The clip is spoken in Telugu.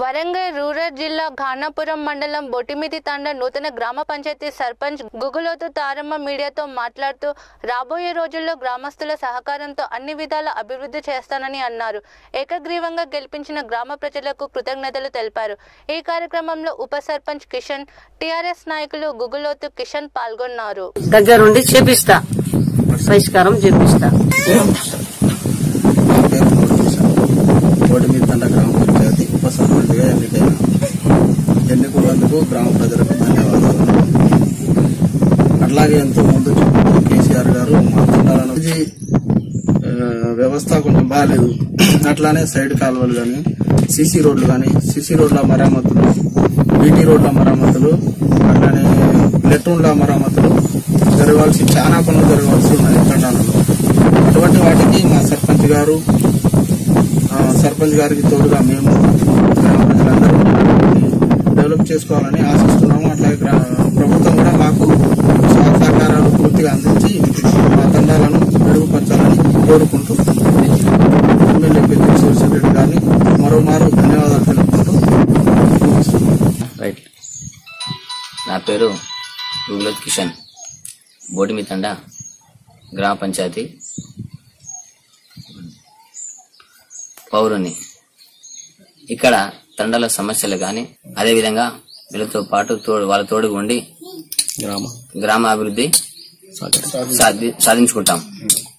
వరంగల్ రూరల్ జిల్లా ఘానాపురం మండలం బొటిమిది తండ నూతన గ్రామ పంచాయతీ సర్పంచ్ గుగులోతు తారమ్మ మీడియాతో మాట్లాడుతూ రాబోయే రోజుల్లో గ్రామస్తుల సహకారంతో అన్ని విధాల అభివృద్ధి చేస్తానని అన్నారు ఏకగ్రీవంగా గెలిపించిన గ్రామ ప్రజలకు కృతజ్ఞతలు తెలిపారు ఈ కార్యక్రమంలో ఉప సర్పంచ్ కిషన్ టిఆర్ఎస్ నాయకులు గుగులోతు కిషన్ పాల్గొన్నారు దగ్గరుండి చేపిస్తా పరిష్కారం చేపిస్తా ఓటు మీద తండ గ్రామ పంచాయతీ ఉప సర్పంచ్గా ఎన్నికైన ఎన్నుకున్నందుకు గ్రామ ప్రజలకు ధన్యవాదాలు అట్లాగే ఎంతో ముందు చూపుతూ కేసీఆర్ గారు మా తండాలను ఇది, ఆ, వ్యవస్థ కొంచెం బాగాలేదు అట్లానే సైడ్ కాలువలు కానీ సీసీ రోడ్లు కానీ సీసీ రోడ్ల మరమ్మతులు బీటీ రోడ్ల మరమ్మతులు అట్లానే లెట్రూన్ల మరమ్మతులు జరగాల్సి చాలా పనులు జరగాల్సి ఉన్నాయి తండాలలో అటువంటి వాటికి మా సర్పంచ్ గారు ఆ, సర్పంచ్ గారికి తోడుగా మేము గ్రామ ప్రజలందరూ డెవలప్ చేసుకోవాలని ఆశిస్తున్నాము అట్లాగే గ్రా- ప్రభుత్వం కూడా మాకు సహ- సహకారాలు పూర్తిగా అందించి మా తండాలను మెరుగుపరచాలని కోరుకుంటూ ఎమ్మెల్యే పెద్ద శివశంకర్ గారిని మరోమారు ధన్యవాదాలు తెలుపుకుంటూ ముగిస్తున్నాను. రైట్ నా పేరు గుగులత్ కిషన్ బోటిమితండ గ్రామ పంచాయతీ పౌరుని ఇక్కడ తండల సమస్యలు కానీ అదేవిధంగా వీళ్ళతో పాటు తోడు వాళ్ళ తోడుగా ఉండి గ్రామ గ్రామాభివృద్ధి సాధి సాధించుకుంటాం